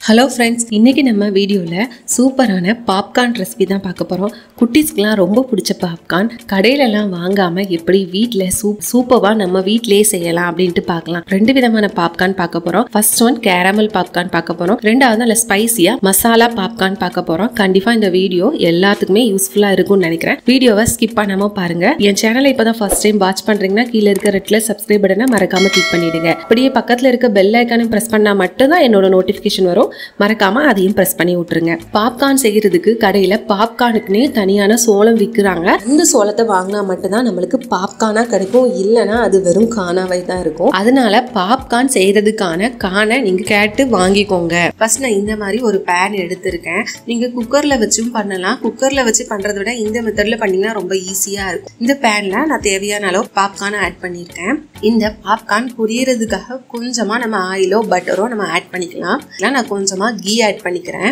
hello friends இன்றைக்கி நம்ம வீடியோவில் சூப்பரான பாப்கார்ன் ரெசிபி தான் பார்க்க போகிறோம் குட்டீஸ்க்குலாம் ரொம்ப பிடிச்ச பாப்கார்ன் கடையிலலாம் வாங்காமல் எப்படி வீட்டில் சூப் சூப்பராக நம்ம வீட்டிலேயே செய்யலாம் அப்படின்ட்டு பார்க்கலாம் ரெண்டு விதமான பாப்கார்ன் பார்க்க போகிறோம் ஃபர்ஸ்ட் ஒன் கேரமல் பாப்கார்ன் பார்க்க போகிறோம் ரெண்டாவது நல்ல ஸ்பைசியாக மசாலா பாப்கார்ன் பார்க்க போகிறோம் கண்டிப்பாக இந்த வீடியோ எல்லாத்துக்குமே யூஸ்ஃபுல்லாக இருக்கும்னு நினைக்கிறேன் வீடியோவை ஸ்கிப் பண்ணாமல் பாருங்கள் என் சேனலை இப்போ தான் ஃபர்ஸ்ட் டைம் வாட்ச் பண்ணுறீங்கன்னா கீழே இருக்க ரெட்டில் சப்ஸ்கிரைப் பட்டனை மறக்காமல் கிளிக் பண்ணிடுங்க அப்படியே பக்கத்தில் இருக்க பெல் ஐக்கானை ப்ரெஸ் பண்ணால் மட்டும்தான் என்னோட நோட்டிஃபிகேஷன் வரும் மறக்காம அதையும் ப்ரெஸ் பண்ணி விட்டுருங்க பாப்கார்ன் செய்யறதுக்கு கடையில பாப்கார்னுக்குனே தனியான சோளம் விற்கிறாங்க இந்த சோளத்தை வாங்கினா மட்டும்தான் நம்மளுக்கு பாப்கார்னா கிடைக்கும் இல்லைன்னா அது வெறும் காணாவை தான் இருக்கும் அதனால பாப்கார்ன் செய்யறதுக்கான கானை நீங்க கேட்டு வாங்கிக்கோங்க ஃபர்ஸ்ட் நான் இந்த மாதிரி ஒரு பேன் எடுத்திருக்கேன் நீங்க குக்கர்ல வச்சும் பண்ணலாம் குக்கர்ல வச்சு பண்றதை விட இந்த மெத்தட்ல பண்ணீங்கன்னா ரொம்ப ஈஸியா இருக்கும் இந்த பேன்ல நான் தேவையான அளவு பாப்கார்ன் ஆட் பண்ணியிருக்கேன் இந்த பாப்கார்ன் பொரியறதுக்காக கொஞ்சமா நம்ம ஆயிலோ பட்டரோ நம்ம ஆட் பண்ணிக்கலாம் இல்லை நான் கொஞ்சமா கீ ஆட் பண்ணிக்கிறேன்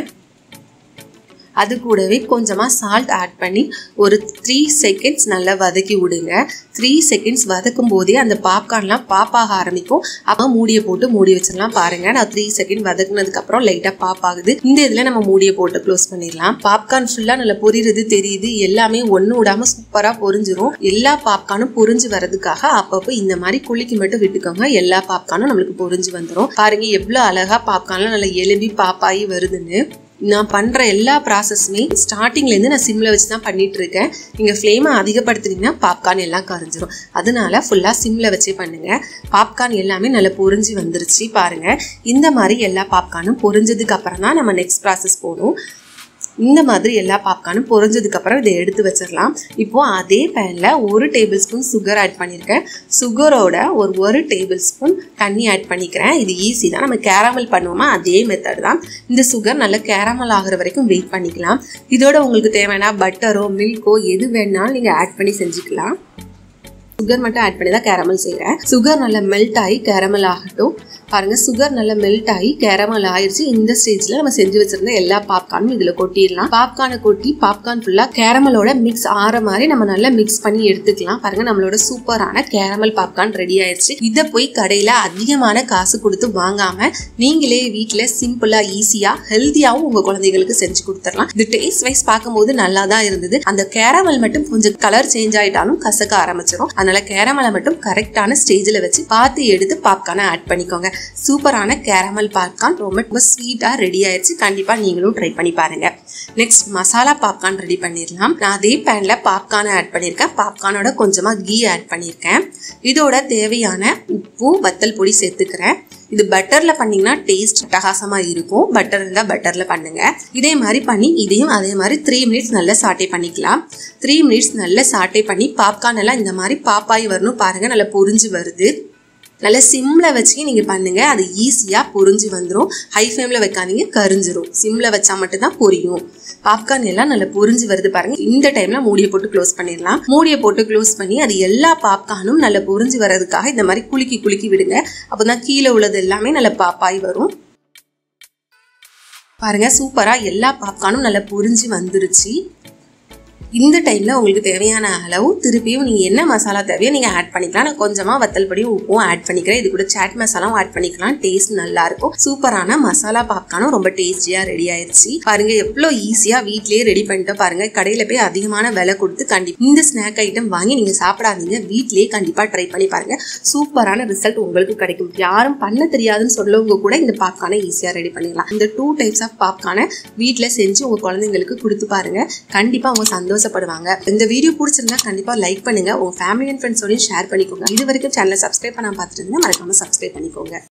அது கூடவே கொஞ்சமாக சால்ட் ஆட் பண்ணி ஒரு த்ரீ செகண்ட்ஸ் நல்லா வதக்கி விடுங்க த்ரீ செகண்ட்ஸ் வதக்கும் போதே அந்த பாப்கார்ன்லாம் பாப்பாக ஆரம்பிக்கும் அப்போ மூடியை போட்டு மூடி வச்சிடலாம் பாருங்க நான் த்ரீ செகண்ட் வதக்குனதுக்கு அப்புறம் லைட்டாக பாப் ஆகுது இந்த இதில் நம்ம மூடியை போட்டு க்ளோஸ் பண்ணிடலாம் பாப்கார்ன் ஃபுல்லாக நல்லா பொரியுறது தெரியுது எல்லாமே ஒன்று விடாம சூப்பராக பொரிஞ்சிரும் எல்லா பாப்கார்னும் பொரிஞ்சு வரதுக்காக அப்பப்போ இந்த மாதிரி குளிக்கு மட்டும் விட்டுக்கோங்க எல்லா பாப்கார்னும் நம்மளுக்கு பொரிஞ்சு வந்துடும் பாருங்க எவ்வளோ அழகா பாப்கார்ன்லாம் நல்லா எலும்பி பாப்பாயி வருதுன்னு நான் பண்ணுற எல்லா ப்ராசஸுமே ஸ்டார்டிங்லேருந்து நான் சிம்மில் வச்சு தான் பண்ணிட்டு இருக்கேன் நீங்கள் ஃப்ளேமை அதிகப்படுத்துனீங்கன்னா பாப்கார்ன் எல்லாம் கரைஞ்சிரும் அதனால ஃபுல்லாக சிம்மில் வச்சே பண்ணுங்கள் பாப்கார்ன் எல்லாமே நல்லா பொரிஞ்சு வந்துருச்சு பாருங்கள் இந்த மாதிரி எல்லா பாப்கார்னும் பொரிஞ்சதுக்கு அப்புறம் தான் நம்ம நெக்ஸ்ட் ப்ராசஸ் போகணும் இந்த மாதிரி எல்லா பாப்கார்னும் பொரிஞ்சதுக்கு அப்புறம் இதை எடுத்து வச்சிடலாம் இப்போ அதே பேனில் ஒரு டேபிள் ஸ்பூன் சுகர் ஆட் பண்ணியிருக்கேன் சுகரோட ஒரு ஒரு டேபிள் ஸ்பூன் தண்ணி ஆட் பண்ணிக்கிறேன் இது ஈஸி தான் நம்ம கேரமல் பண்ணுவோமா அதே மெத்தட் தான் இந்த சுகர் நல்லா கேரமல் ஆகிற வரைக்கும் வெயிட் பண்ணிக்கலாம் இதோட உங்களுக்கு தேவையான பட்டரோ மில்கோ எது வேணாலும் நீங்கள் ஆட் பண்ணி செஞ்சுக்கலாம் சுகர் மட்டும் ஆட் பண்ணி தான் கேரமல் செய்கிறேன் சுகர் நல்லா மெல்ட் ஆகி கேரமல் ஆகட்டும் பாருங்க சுகர் நல்லா மெல்ட் ஆகி கேரமல் ஆயிடுச்சு இந்த ஸ்டேஜ்ல நம்ம செஞ்சு வச்சிருந்த எல்லா பாப்கார்னும் இதுல கொட்டிடலாம் பாப்கார்னை கொட்டி பாப்கார்ன் ஃபுல்லா கேரமலோட மிக்ஸ் ஆற மாதிரி நம்ம நல்லா மிக்ஸ் பண்ணி எடுத்துக்கலாம் பாருங்க நம்மளோட சூப்பரான கேரமல் பாப்கார்ன் ரெடி ஆயிடுச்சு இதை போய் கடையில அதிகமான காசு கொடுத்து வாங்காம நீங்களே வீட்டுல சிம்பிளா ஈஸியா ஹெல்த்தியாவும் உங்க குழந்தைகளுக்கு செஞ்சு கொடுத்துடலாம் இது டேஸ்ட் வைஸ் பார்க்கும்போது நல்லா தான் இருந்தது அந்த கேரமல் மட்டும் கொஞ்சம் கலர் சேஞ்ச் ஆயிட்டாலும் கசக்க ஆரம்பிச்சிடும் அதனால கேரமலை மட்டும் கரெக்டான ஸ்டேஜில் வச்சு பார்த்து எடுத்து பாப்கார்னை ஆட் பண்ணிக்கோங்க சூப்பரான கேரமல் பாப்கார்ன் ரொம்ப ரொம்ப ஸ்வீட்டாக ரெடி ஆயிடுச்சு கண்டிப்பாக நீங்களும் ட்ரை பண்ணி பாருங்க நெக்ஸ்ட் மசாலா பாப்கார்ன் ரெடி பண்ணிடலாம் நான் அதே பேனில் பாப்கார்னை ஆட் பண்ணியிருக்கேன் பாப்கார்னோட கொஞ்சமாக கீ ஆட் பண்ணியிருக்கேன் இதோட தேவையான உப்பு வத்தல் பொடி சேர்த்துக்கிறேன் இது பட்டர்ல பண்ணீங்கன்னா டேஸ்ட் அட்டகாசமா இருக்கும் பட்டர் இருந்தா பட்டர்ல பண்ணுங்க இதே மாதிரி பண்ணி இதையும் அதே மாதிரி த்ரீ மினிட்ஸ் நல்லா சாட்டே பண்ணிக்கலாம் த்ரீ மினிட்ஸ் நல்லா சாட்டே பண்ணி பாப்கார்ன் எல்லாம் இந்த மாதிரி பாப்பாய் வரணும் பாருங்க நல்லா பொரிஞ்சு வருது நல்லா சிம்மில் வச்சு நீங்கள் பண்ணுங்கள் அது ஈஸியாக பொரிஞ்சு வந்துடும் ஹை ஃப்ளேமில் வைக்காதீங்க கரிஞ்சிரும் சிம்மில் வச்சா மட்டும்தான் பொரியும் பாப்கார்ன் எல்லாம் நல்லா பொரிஞ்சு வருது பாருங்க இந்த டைமில் மூடியை போட்டு க்ளோஸ் பண்ணிடலாம் மூடியை போட்டு க்ளோஸ் பண்ணி அது எல்லா பாப்கார்னும் நல்லா பொரிஞ்சு வர்றதுக்காக இந்த மாதிரி குலுக்கி குலுக்கி விடுங்க அப்போ தான் கீழே உள்ளது எல்லாமே நல்லா பாப்பாய் வரும் பாருங்க சூப்பராக எல்லா பாப்கார்னும் நல்லா பொரிஞ்சு வந்துருச்சு இந்த டைமில் உங்களுக்கு தேவையான அளவு திருப்பியும் நீங்கள் என்ன மசாலா தேவையோ நீங்கள் ஆட் பண்ணிக்கலாம் நான் கொஞ்சமாக வத்தல் பொடியும் உப்பும் ஆட் பண்ணிக்கிறேன் இது கூட சாட் மசாலாவும் ஆட் பண்ணிக்கலாம் டேஸ்ட் நல்லா இருக்கும் சூப்பரான மசாலா பாப்கார்னும் ரொம்ப டேஸ்டியாக ரெடி ஆயிருச்சு பாருங்க எவ்வளோ ஈஸியாக வீட்லேயே ரெடி பண்ணிட்டு பாருங்க கடையில் போய் அதிகமான விலை கொடுத்து கண்டிப்பாக இந்த ஸ்நாக் ஐட்டம் வாங்கி நீங்கள் சாப்பிடாதீங்க வீட்லேயே கண்டிப்பாக ட்ரை பண்ணி பாருங்க சூப்பரான ரிசல்ட் உங்களுக்கு கிடைக்கும் யாரும் பண்ண தெரியாதுன்னு சொல்லவங்க கூட இந்த பாப்கார்னை ஈஸியாக ரெடி பண்ணிடலாம் இந்த டூ டைப்ஸ் ஆஃப் பாப்கார்னை வீட்டில் செஞ்சு உங்கள் குழந்தைங்களுக்கு கொடுத்து பாருங்க கண்டிப்பாக அவங்க சந்தோஷம் சந்தோஷப்படுவாங்க இந்த வீடியோ பிடிச்சிருந்தா கண்டிப்பா லைக் பண்ணுங்க உங்க ஃபேமிலி அண்ட் ஃப்ரெண்ட்ஸோடையும் ஷேர் பண்ணிக்கோங்க இது வரைக்கும் சேனலை சப்ஸ்கிரைப் பண்ணாம பார்த்துட்டு இருந்தா மறக்காம சப்ஸ்கிரைப் பண்ணிக்கோங்க